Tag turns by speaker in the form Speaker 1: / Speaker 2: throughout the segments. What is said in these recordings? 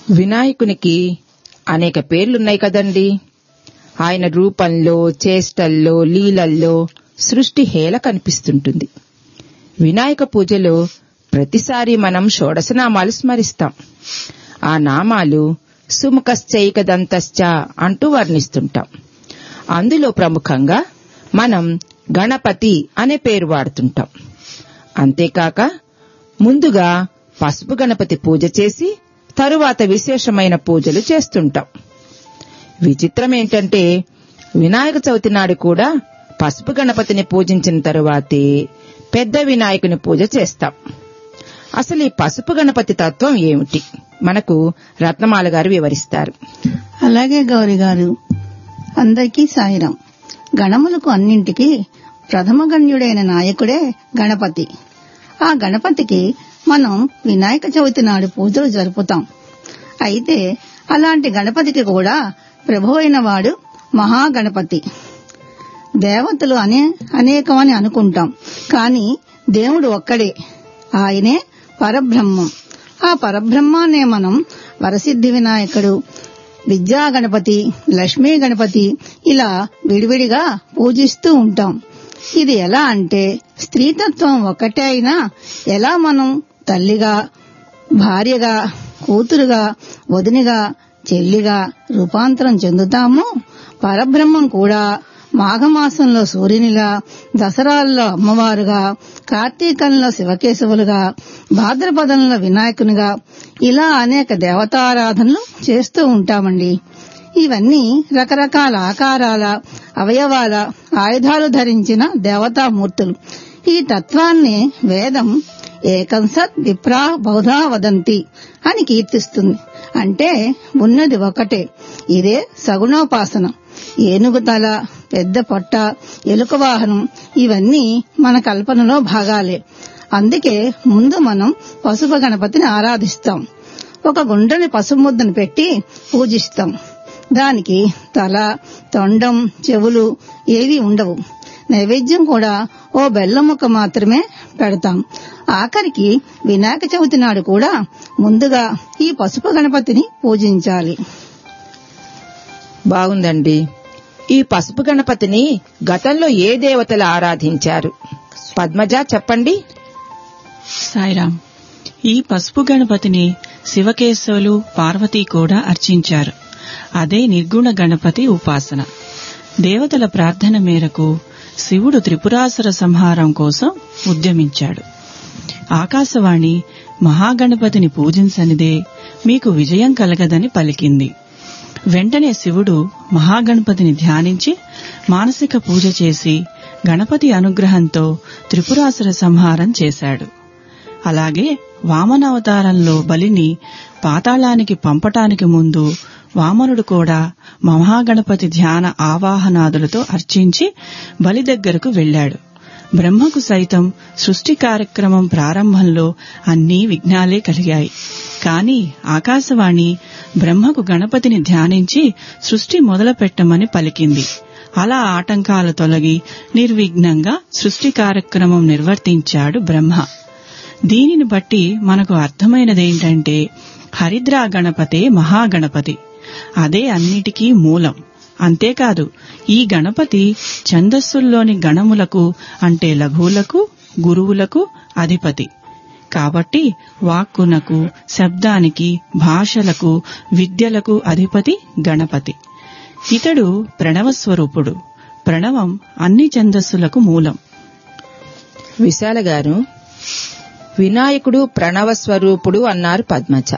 Speaker 1: వినాయకునికి అనేక పేర్లున్నాయి కదండి ఆయన రూపంలో చేష్టల్లో లీలల్లో సృష్టి హేళ కనిపిస్తుంటుంది వినాయక పూజలో ప్రతిసారి మనం షోడశనామాలు స్మరిస్తాం ఆ నామాలు సుముఖశ్చైకదంతశ్చ అంటూ వర్ణిస్తుంటాం అందులో ప్రముఖంగా మనం గణపతి అనే పేరు వాడుతుంటాం అంతేకాక ముందుగా పసుపు గణపతి పూజ చేసి తరువాత విశేషమైన పూజలు చేస్తుంటాం విచిత్రం ఏంటంటే వినాయక చవితి నాడు కూడా పసుపు గణపతిని పూజించిన తరువాతే పెద్ద వినాయకుని పూజ చేస్తాం అసలు ఈ పసుపు గణపతి తత్వం ఏమిటి మనకు రత్నమాల గారు వివరిస్తారు
Speaker 2: అలాగే గౌరి గారు అందరికీ సాయిరం గణములకు అన్నింటికీ ప్రథమ గణ్యుడైన నాయకుడే గణపతి ఆ గణపతికి మనం వినాయక చవితి నాడు పూజలు జరుపుతాం అయితే అలాంటి గణపతికి కూడా ప్రభు అయిన వాడు మహాగణపతి దేవతలు అనే అనేకమని అనుకుంటాం కానీ దేవుడు ఒక్కడే ఆయనే పరబ్రహ్మం ఆ పరబ్రహ్మాన్నే మనం వరసిద్ధి వినాయకుడు విద్యా గణపతి లక్ష్మీ గణపతి ఇలా విడివిడిగా పూజిస్తూ ఉంటాం ఇది ఎలా అంటే స్త్రీతత్వం ఒక్కటే అయినా ఎలా మనం తల్లిగా భార్యగా కూతురుగా వదినిగా చెల్లిగా రూపాంతరం చెందుతామో పరబ్రహ్మం కూడా మాఘమాసంలో సూర్యునిలా దసరాల్లో అమ్మవారుగా కార్తీకంలో శివకేశవులుగా భాద్రపదంలో వినాయకునిగా ఇలా అనేక దేవతారాధనలు చేస్తూ ఉంటామండి ఇవన్నీ రకరకాల ఆకారాల అవయవాల ఆయుధాలు ధరించిన దేవతామూర్తులు ఈ తత్వాన్ని వేదం ఏకం సత్ విప్రా బహుధా వదంతి అని కీర్తిస్తుంది అంటే ఉన్నది ఒకటే ఇదే సగుణోపాసన ఏనుగు తల పెద్ద పొట్ట ఎలుక వాహనం ఇవన్నీ మన కల్పనలో భాగాలే అందుకే ముందు మనం పసుపు గణపతిని ఆరాధిస్తాం ఒక గుండ్రని పసుపు ముద్దను పెట్టి పూజిస్తాం దానికి తల తొండం చెవులు ఏవి ఉండవు నైవేద్యం కూడా ఓ బెల్లం ముక్క మాత్రమే పెడతాం ఆఖరికి వినాయక చవితి నాడు కూడా ముందుగా ఈ పసుపు గణపతిని పూజించాలి
Speaker 1: బాగుందండి ఈ పసుపు గణపతిని గతంలో ఏ దేవతలు ఆరాధించారు పద్మజ చెప్పండి
Speaker 3: సాయిరాం ఈ పసుపు గణపతిని శివకేశవులు పార్వతీ కూడా అర్చించారు అదే నిర్గుణ గణపతి ఉపాసన దేవతల ప్రార్థన మేరకు శివుడు త్రిపురాసుర సంహారం కోసం ఉద్యమించాడు ఆకాశవాణి మహాగణపతిని పూజించనిదే మీకు విజయం కలగదని పలికింది వెంటనే శివుడు మహాగణపతిని ధ్యానించి మానసిక పూజ చేసి గణపతి అనుగ్రహంతో త్రిపురాసుర సంహారం చేశాడు అలాగే వామనావతారంలో బలిని పాతాళానికి పంపటానికి ముందు వామనుడు కూడా మహాగణపతి ధ్యాన ఆవాహనాదులతో అర్చించి బలి దగ్గరకు వెళ్లాడు బ్రహ్మకు సైతం సృష్టి కార్యక్రమం ప్రారంభంలో అన్నీ విఘ్నాలే కలిగాయి కాని ఆకాశవాణి బ్రహ్మకు గణపతిని ధ్యానించి సృష్టి మొదలుపెట్టమని పలికింది అలా ఆటంకాలు తొలగి నిర్విఘ్నంగా సృష్టి కార్యక్రమం నిర్వర్తించాడు బ్రహ్మ దీనిని బట్టి మనకు అర్థమైనదేంటంటే హరిద్రా గణపతే మహాగణపతి అదే అన్నిటికీ మూలం అంతేకాదు ఈ గణపతి ఛందస్సుల్లోని గణములకు అంటే లఘువులకు గురువులకు అధిపతి కాబట్టి వాక్కునకు శబ్దానికి భాషలకు విద్యలకు అధిపతి గణపతి ఇతడు ప్రణవ స్వరూపుడు ప్రణవం అన్ని ఛందస్సులకు మూలం
Speaker 1: విశాల గారు వినాయకుడు ప్రణవ స్వరూపుడు అన్నారు పద్మజ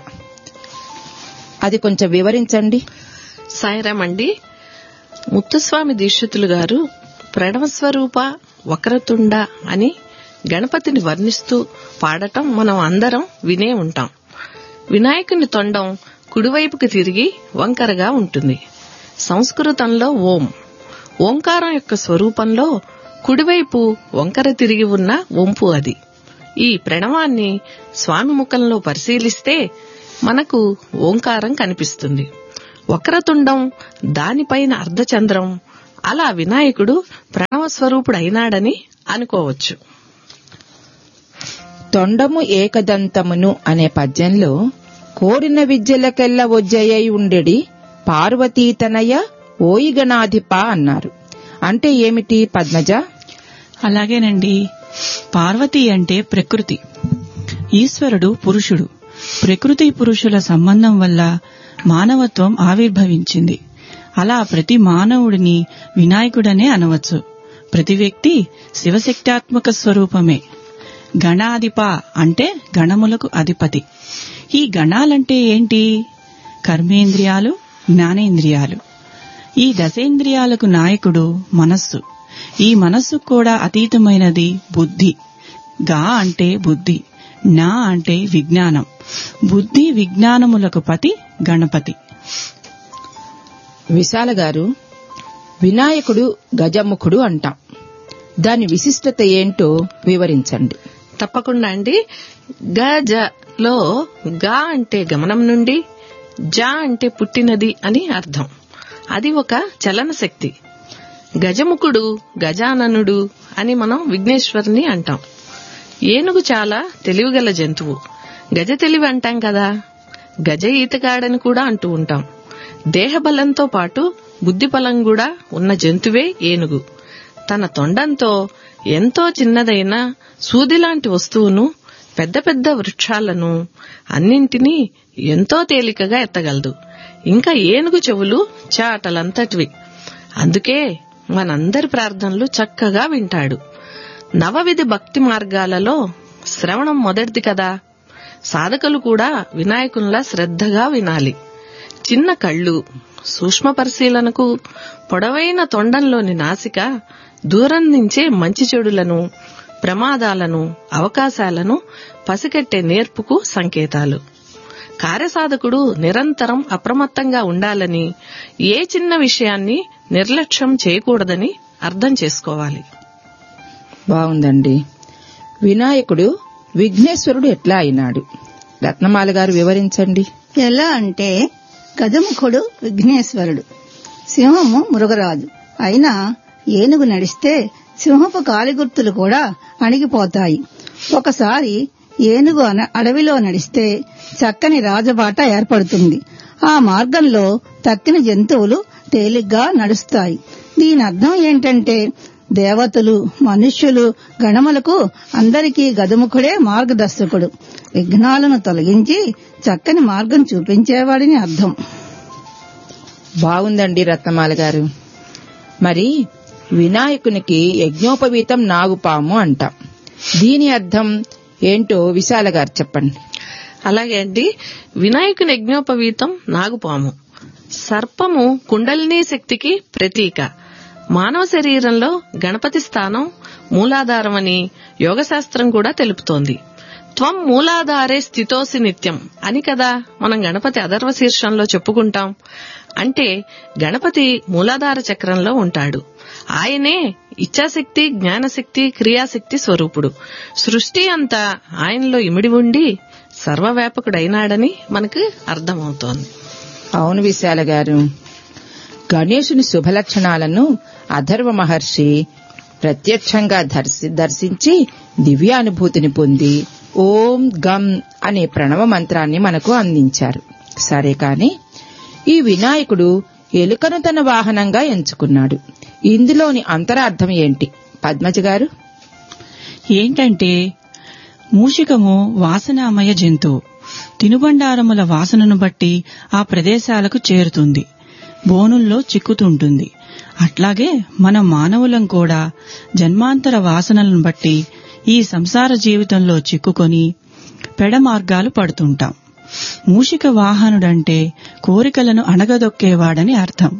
Speaker 1: అది కొంచెం వివరించండి
Speaker 4: సాయిరామ్ అండి ముత్తుస్వామి దీక్షితులు గారు ప్రణవస్వరూప వక్రతుండ అని గణపతిని వర్ణిస్తూ పాడటం మనం అందరం వినే ఉంటాం వినాయకుని తొండం కుడివైపుకి తిరిగి వంకరగా ఉంటుంది సంస్కృతంలో ఓం ఓంకారం యొక్క స్వరూపంలో కుడివైపు వంకర తిరిగి ఉన్న వంపు అది ఈ ప్రణవాన్ని స్వామి ముఖంలో పరిశీలిస్తే మనకు ఓంకారం కనిపిస్తుంది వక్రతుండం దానిపైన అర్ధచంద్రం అలా వినాయకుడు ప్రణవ స్వరూపుడైనాడని అనుకోవచ్చు
Speaker 1: తొండము ఏకదంతమును అనే పద్యంలో కోరిన విద్యలకెల్ల ఒజ్జయ్యై ఉండెడి పార్వతీతనయ ఓయిగణాధిప అన్నారు అంటే ఏమిటి పద్మజ
Speaker 3: అలాగేనండి పార్వతి అంటే ప్రకృతి ఈశ్వరుడు పురుషుడు ప్రకృతి పురుషుల సంబంధం వల్ల మానవత్వం ఆవిర్భవించింది అలా ప్రతి మానవుడిని వినాయకుడనే అనవచ్చు ప్రతి వ్యక్తి శివశక్త్యాత్మక స్వరూపమే గణాధిప అంటే గణములకు అధిపతి ఈ గణాలంటే ఏంటి కర్మేంద్రియాలు జ్ఞానేంద్రియాలు ఈ దశేంద్రియాలకు నాయకుడు మనస్సు ఈ మనస్సుకు కూడా అతీతమైనది బుద్ధి గా అంటే బుద్ధి నా అంటే విజ్ఞానం బుద్ధి విజ్ఞానములకు పతి గణపతి
Speaker 1: విశాల గారు వినాయకుడు గజముఖుడు అంటాం దాని విశిష్టత ఏంటో వివరించండి
Speaker 4: తప్పకుండా అండి గ జ లో గా అంటే గమనం నుండి జ అంటే పుట్టినది అని అర్థం అది ఒక చలన శక్తి గజముఖుడు గజాననుడు అని మనం విఘ్నేశ్వరుని అంటాం ఏనుగు చాలా తెలివిగల జంతువు గజ తెలివి అంటాం కదా గజ ఈతగాడని కూడా అంటూ ఉంటాం దేహబలంతో పాటు బుద్ధిబలం కూడా ఉన్న జంతువే ఏనుగు తన తొండంతో ఎంతో చిన్నదైన సూదిలాంటి వస్తువును పెద్ద పెద్ద వృక్షాలను అన్నింటినీ ఎంతో తేలికగా ఎత్తగలదు ఇంకా ఏనుగు చెవులు చాటలంతటివి అందుకే మనందరి ప్రార్థనలు చక్కగా వింటాడు నవవిధి భక్తి మార్గాలలో శ్రవణం మొదటిది కదా సాధకులు కూడా వినాయకునిలా శ్రద్ధగా వినాలి చిన్న కళ్ళు సూక్ష్మ పరిశీలనకు పొడవైన తొండంలోని నాసిక దూరం నుంచే మంచి చెడులను ప్రమాదాలను అవకాశాలను పసిగట్టే నేర్పుకు సంకేతాలు కార్యసాధకుడు నిరంతరం అప్రమత్తంగా ఉండాలని ఏ చిన్న విషయాన్ని నిర్లక్ష్యం చేయకూడదని అర్థం చేసుకోవాలి
Speaker 1: బాగుందండి వినాయకుడు విఘ్నేశ్వరుడు ఎట్లా అయినాడు రత్నమాల గారు వివరించండి
Speaker 2: ఎలా అంటే గజముఖుడు విఘ్నేశ్వరుడు సింహము మృగరాజు అయినా ఏనుగు నడిస్తే సింహపు కాలిగుర్తులు కూడా అణిగిపోతాయి ఒకసారి ఏనుగు అన- అడవిలో నడిస్తే చక్కని రాజబాట ఏర్పడుతుంది ఆ మార్గంలో తక్కిన జంతువులు తేలిగ్గా నడుస్తాయి దీని అర్థం ఏంటంటే దేవతలు మనుష్యులు గణములకు అందరికీ గజముఖుడే మార్గదర్శకుడు విఘ్నాలను తొలగించి చక్కని మార్గం చూపించేవాడిని అర్థం
Speaker 1: బాగుందండి రత్నమాల గారు మరి వినాయకునికి యజ్ఞోపవీతం నాగుపాము అంటాం దీని అర్థం ఏంటో విశాల గారు చెప్పండి
Speaker 4: అలాగే అండి వినాయకుని యజ్ఞోపవీతం నాగుపాము సర్పము కుండలినీ శక్తికి ప్రతీక మానవ శరీరంలో గణపతి స్థానం మూలాధారమని యోగశాస్త్రం కూడా తెలుపుతోంది త్వం మూలాధారే స్థితోసి నిత్యం అని కదా మనం గణపతి అధర్వ శీర్షంలో చెప్పుకుంటాం అంటే గణపతి మూలాధార చక్రంలో ఉంటాడు ఆయనే ఇచ్ఛాశక్తి జ్ఞానశక్తి క్రియాశక్తి స్వరూపుడు సృష్టి అంతా ఆయనలో ఇమిడి ఉండి సర్వవ్యాపకుడైనాడని మనకు అర్థమవుతోంది
Speaker 1: అవును విశాల గారు గణేశుని శుభలక్షణాలను అధర్వ మహర్షి ప్రత్యక్షంగా దర్శి దర్శించి దివ్యానుభూతిని పొంది ఓం గం అనే ప్రణవ మంత్రాన్ని మనకు అందించారు సరే కాని ఈ వినాయకుడు ఎలుకను తన వాహనంగా ఎంచుకున్నాడు ఇందులోని అంతరార్థం ఏంటి పద్మజ గారు
Speaker 3: ఏంటంటే మూషికము వాసనామయ జంతువు తినుబండారముల వాసనను బట్టి ఆ ప్రదేశాలకు చేరుతుంది బోనుల్లో చిక్కుతుంటుంది అట్లాగే మన మానవులం కూడా జన్మాంతర వాసనలను బట్టి ఈ సంసార జీవితంలో చిక్కుకొని పెడ మార్గాలు పడుతుంటాం మూషిక వాహనుడంటే కోరికలను అణగదొక్కేవాడని అర్థం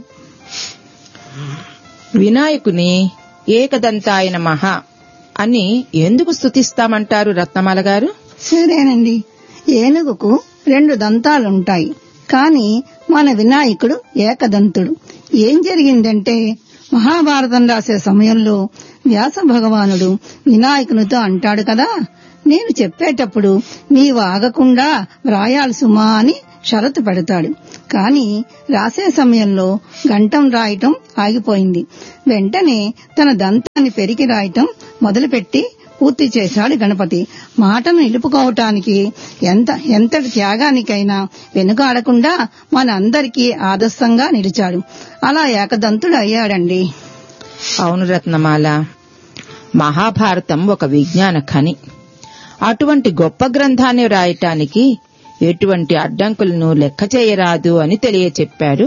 Speaker 1: వినాయకుని ఏకదంతాయన మహా అని ఎందుకు స్తుతిస్తామంటారు రత్నమాల గారు
Speaker 2: సరేనండి ఏనుగుకు రెండు దంతాలుంటాయి కాని మన వినాయకుడు ఏకదంతుడు ఏం జరిగిందంటే మహాభారతం రాసే సమయంలో వ్యాస భగవానుడు వినాయకునితో అంటాడు కదా నేను చెప్పేటప్పుడు నీవు ఆగకుండా వ్రాయాలి సుమా అని షరతు పెడతాడు కాని రాసే సమయంలో గంటం రాయటం ఆగిపోయింది వెంటనే తన దంతాన్ని పెరికి రాయటం మొదలుపెట్టి పూర్తి చేశాడు గణపతి మాటను నిలుపుకోవటానికి ఎంత ఎంతటి త్యాగానికైనా వెనుకాడకుండా మన అందరికీ ఆదర్శంగా నిలిచాడు అలా ఏకదంతుడు అయ్యాడండి
Speaker 1: అవును రత్నమాల మహాభారతం ఒక విజ్ఞాన ఖని అటువంటి గొప్ప గ్రంథాన్ని రాయటానికి ఎటువంటి అడ్డంకులను లెక్క చేయరాదు అని తెలియచెప్పాడు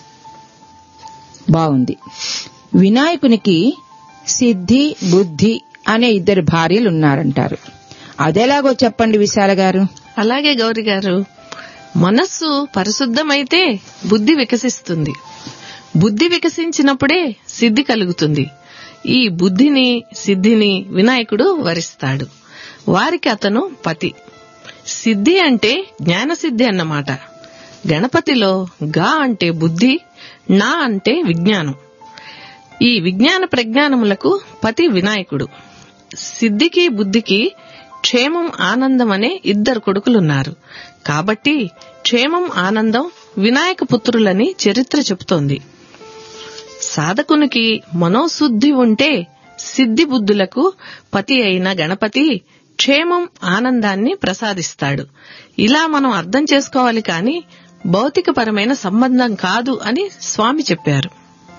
Speaker 1: బావుంది వినాయకునికి సిద్ధి బుద్ధి అనే ఇద్దరు భార్యలున్నారంటారు అదెలాగో చెప్పండి విశాల గారు
Speaker 4: అలాగే గౌరి గారు మనస్సు పరిశుద్ధమైతే బుద్ధి వికసిస్తుంది బుద్ధి వికసించినప్పుడే సిద్ధి కలుగుతుంది ఈ బుద్ధిని సిద్ధిని వినాయకుడు వరిస్తాడు వారికి అతను పతి సిద్ధి అంటే జ్ఞానసిద్ధి అన్నమాట గణపతిలో గా అంటే బుద్ధి నా అంటే విజ్ఞానం ఈ విజ్ఞాన ప్రజ్ఞానములకు పతి వినాయకుడు సిద్ధికి బుద్ధికి క్షేమం ఆనందం అనే ఇద్దరు కొడుకులున్నారు కాబట్టి క్షేమం ఆనందం వినాయక పుత్రులని చరిత్ర చెబుతోంది సాధకునికి మనోశుద్ధి ఉంటే సిద్ధి బుద్ధులకు పతి అయిన గణపతి క్షేమం ఆనందాన్ని ప్రసాదిస్తాడు ఇలా మనం అర్థం చేసుకోవాలి కాని భౌతికపరమైన సంబంధం కాదు అని స్వామి చెప్పారు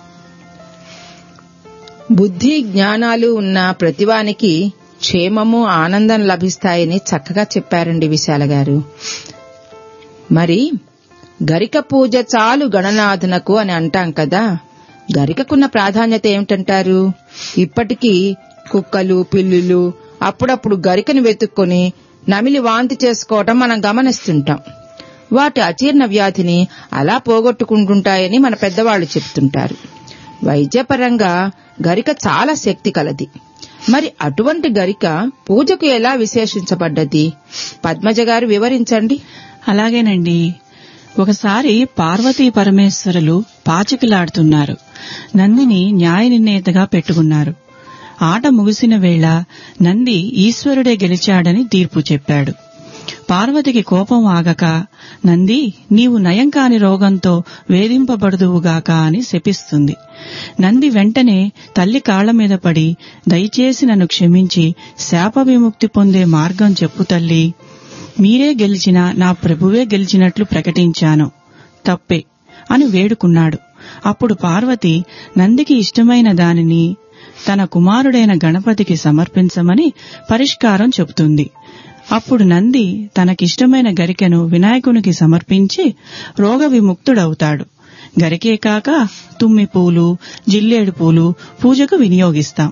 Speaker 1: బుద్ధి జ్ఞానాలు ఉన్న ప్రతివానికి క్షేమము ఆనందం లభిస్తాయని చక్కగా చెప్పారండి విశాల గారు మరి గరిక పూజ చాలు గణనాథునకు అని అంటాం కదా గరికకున్న ప్రాధాన్యత ఏమిటంటారు ఇప్పటికీ కుక్కలు పిల్లులు అప్పుడప్పుడు గరికను వెతుక్కొని నమిలి వాంతి చేసుకోవటం మనం గమనిస్తుంటాం వాటి అజీర్ణ వ్యాధిని అలా పోగొట్టుకుంటుంటాయని మన పెద్దవాళ్లు చెప్తుంటారు వైద్యపరంగా గరిక చాలా శక్తి కలది మరి అటువంటి గరిక పూజకు ఎలా విశేషించబడ్డది పద్మజ గారు వివరించండి
Speaker 3: అలాగేనండి ఒకసారి పార్వతీ పరమేశ్వరులు పాచికలాడుతున్నారు నందిని న్యాయ నిర్ణేతగా పెట్టుకున్నారు ఆట ముగిసిన వేళ నంది ఈశ్వరుడే గెలిచాడని తీర్పు చెప్పాడు పార్వతికి కోపం ఆగక నంది నీవు నయం కాని రోగంతో వేధింపబడుదువుగాక అని శపిస్తుంది నంది వెంటనే తల్లి కాళ్ల మీద పడి దయచేసి నన్ను క్షమించి శాప విముక్తి పొందే మార్గం చెప్పు తల్లి మీరే గెలిచినా నా ప్రభువే గెలిచినట్లు ప్రకటించాను తప్పే అని వేడుకున్నాడు అప్పుడు పార్వతి నందికి ఇష్టమైన దానిని తన కుమారుడైన గణపతికి సమర్పించమని పరిష్కారం చెబుతుంది అప్పుడు నంది తనకిష్టమైన గరికెను వినాయకునికి సమర్పించి రోగ విముక్తుడవుతాడు గరికే కాక తుమ్మి పూలు జిల్లేడు పూలు పూజకు వినియోగిస్తాం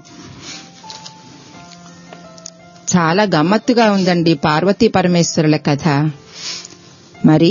Speaker 1: చాలా గమ్మత్తుగా ఉందండి పార్వతీ పరమేశ్వరుల కథ మరి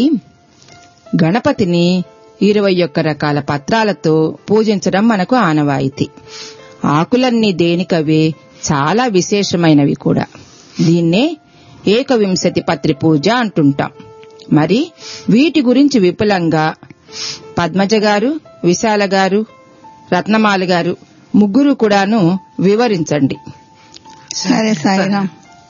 Speaker 1: గణపతిని ఇరవై ఒక్క రకాల పత్రాలతో పూజించడం మనకు ఆనవాయితీ ఆకులన్నీ దేనికవే చాలా విశేషమైనవి కూడా దీన్నే ఏకవింశతి పత్రి పూజ అంటుంటాం మరి వీటి గురించి విపులంగా పద్మజ గారు విశాల గారు రత్నమాల గారు ముగ్గురు కూడాను వివరించండి
Speaker 2: సరే సాయిరాం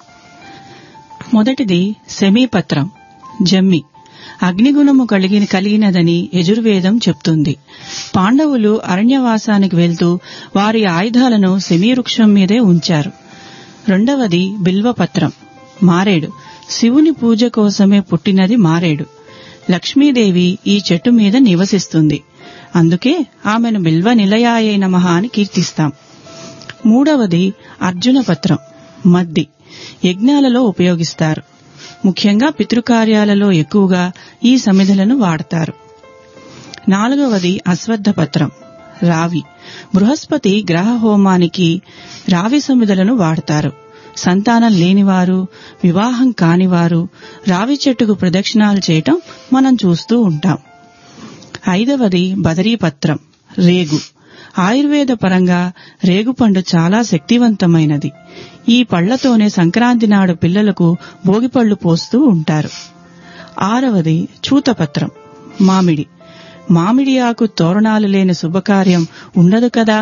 Speaker 3: మొదటిది సెమీపత్రం జమ్మి అగ్నిగుణము కలిగిన కలిగినదని యజుర్వేదం చెప్తుంది పాండవులు అరణ్యవాసానికి వెళ్తూ వారి ఆయుధాలను సెమీవృక్షం మీదే ఉంచారు రెండవది బిల్వపత్రం మారేడు శివుని పూజ కోసమే పుట్టినది మారేడు లక్ష్మీదేవి ఈ చెట్టు మీద నివసిస్తుంది అందుకే ఆమెను బిల్వ నిలయాయ నమః అని కీర్తిస్తాం మూడవది అర్జునపత్రం మద్ది యజ్ఞాలలో ఉపయోగిస్తారు ముఖ్యంగా పితృకార్యాలలో ఎక్కువగా ఈ సమిధులను వాడతారు నాలుగవది అశ్వత్థపత్రం రావి బృహస్పతి గ్రహ హోమానికి రావి సమిధులను వాడతారు సంతానం లేనివారు వివాహం కానివారు రావి చెట్టుకు ప్రదక్షిణాలు చేయటం మనం చూస్తూ ఉంటాం ఐదవది బదరీపత్రం రేగు ఆయుర్వేద పరంగా రేగుపండు చాలా శక్తివంతమైనది ఈ పళ్లతోనే సంక్రాంతి నాడు పిల్లలకు భోగిపళ్లు పోస్తూ ఉంటారు ఆరవది చూతపత్రం మామిడి మామిడి ఆకు తోరణాలు లేని శుభకార్యం ఉండదు కదా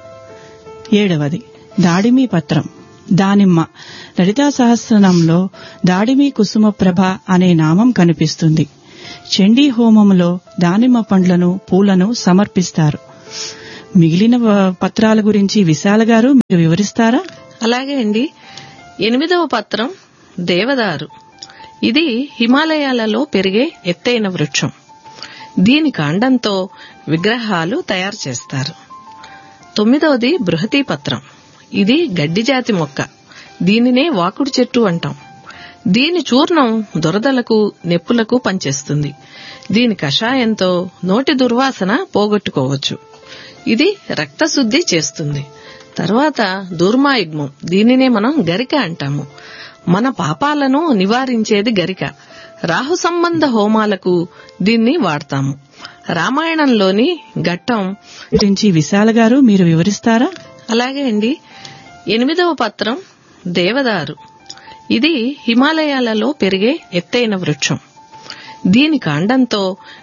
Speaker 3: ఏడవది దాడిమి పత్రం దానిమ్మ లలితా సహస్రనంలో దాడిమి కుసుమ ప్రభ అనే నామం కనిపిస్తుంది చండీ హోమంలో దానిమ్మ పండ్లను పూలను సమర్పిస్తారు మిగిలిన వ- పత్రాల గురించి విశాల గారు మీరు వివరిస్తారా
Speaker 4: అలాగే అండి ఎనిమిదవ పత్రం దేవదారు ఇది హిమాలయాలలో పెరిగే ఎత్తైన వృక్షం దీని కాండంతో విగ్రహాలు తయారు చేస్తారు తొమ్మిదవది బృహతీ పత్రం ఇది గడ్డి జాతి మొక్క దీనినే వాకుడు చెట్టు అంటాం దీని చూర్ణం దురదలకు నెప్పులకు పనిచేస్తుంది దీని కషాయంతో నోటి దుర్వాసన పోగొట్టుకోవచ్చు ఇది రక్తశుద్ధి చేస్తుంది తర్వాత దూర్మాయుగ్మం దీనినే మనం గరిక అంటాము మన పాపాలను నివారించేది గరిక రాహు సంబంధ హోమాలకు దీన్ని వాడతాము రామాయణంలోని ఘట్టం
Speaker 3: గురించి విశాల గారు మీరు వివరిస్తారా
Speaker 4: అలాగే అండి ఎనిమిదవ పత్రం దేవదారు ఇది హిమాలయాలలో పెరిగే ఎత్తైన వృక్షం దీని కాండంతో